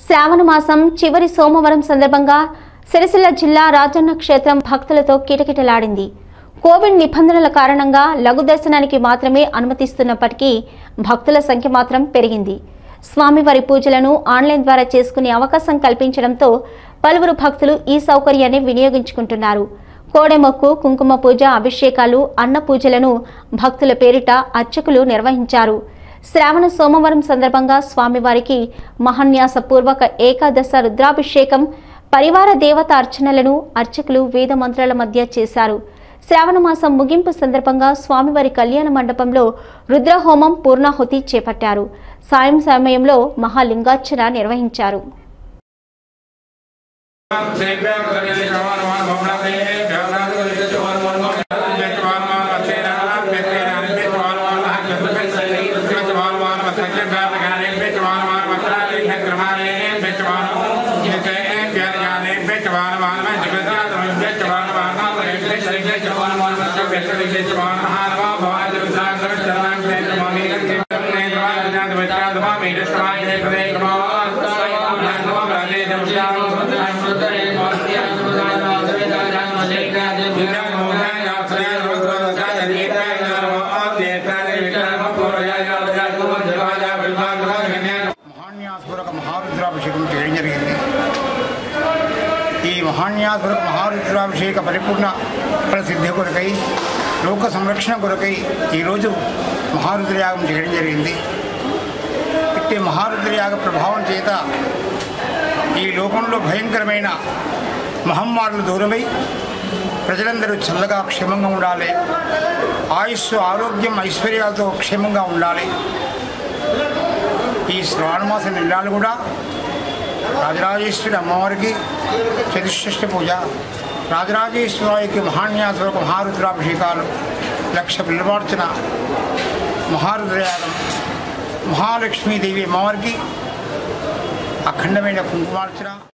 శ్రావణ మాసం చివరి సోమవారం సందర్భంగా సిరిసిల్ల జిల్లా రాజన్న క్షేత్రం భక్తులతో కిటకిటలాడింది కోవిడ్ నిబంధనల కారణంగా లఘు దర్శనానికి మాత్రమే అనుమతిస్తున్నప్పటికీ భక్తుల సంఖ్య మాత్రం పెరిగింది స్వామివారి పూజలను ఆన్లైన్ ద్వారా చేసుకునే అవకాశం కల్పించడంతో పలువురు భక్తులు ఈ సౌకర్యాన్ని వినియోగించుకుంటున్నారు కోడెమొక్కు కుంకుమ పూజ అభిషేకాలు అన్న పూజలను భక్తుల పేరిట అర్చకులు నిర్వహించారు శ్రావణ సోమవారం సందర్భంగా స్వామివారికి మహాన్యాస పూర్వక ఏకాదశ రుద్రాభిషేకం పరివార దేవత అర్చనలను అర్చకులు వేద మంత్రాల మధ్య చేశారు శ్రావణ మాసం ముగింపు సందర్భంగా స్వామివారి కళ్యాణ మండపంలో రుద్రహోమం పూర్ణాహుతి చేపట్టారు సాయం సమయంలో మహాలింగార్చన నిర్వహించారు మహాన్యాసపూర్వక మహారుద్రాభిషేకం చేయడం జరిగింది ఈ మహాన్యాసపూర్వక మహారుద్రాభిషేక పరిపూర్ణ ప్రసిద్ధి కొరకై లోక సంరక్షణ కొరకై ఈరోజు మహారుద్రయాగం చేయడం జరిగింది ఇట్టి మహారుద్రయాగ ప్రభావం చేత ఈ లోకంలో భయంకరమైన మహమ్మారులు దూరమై ప్రజలందరూ చల్లగా క్షేమంగా ఉండాలి ఆయుస్సు ఆరోగ్యం ఐశ్వర్యాలతో క్షేమంగా ఉండాలి ఈ శ్రావణమాస నెలలు కూడా రాజరాజేశ్వరి అమ్మవారికి చతుష్షష్ఠి పూజ రాజరాజేశ్వరికి మహాన్యాసవరకు మహారుద్రాభిషేకాలు లక్ష పిల్లవార్చన మహారుద్రయాగం మహాలక్ష్మీదేవి అమ్మవారికి అఖండమైన కుంకుమార్చన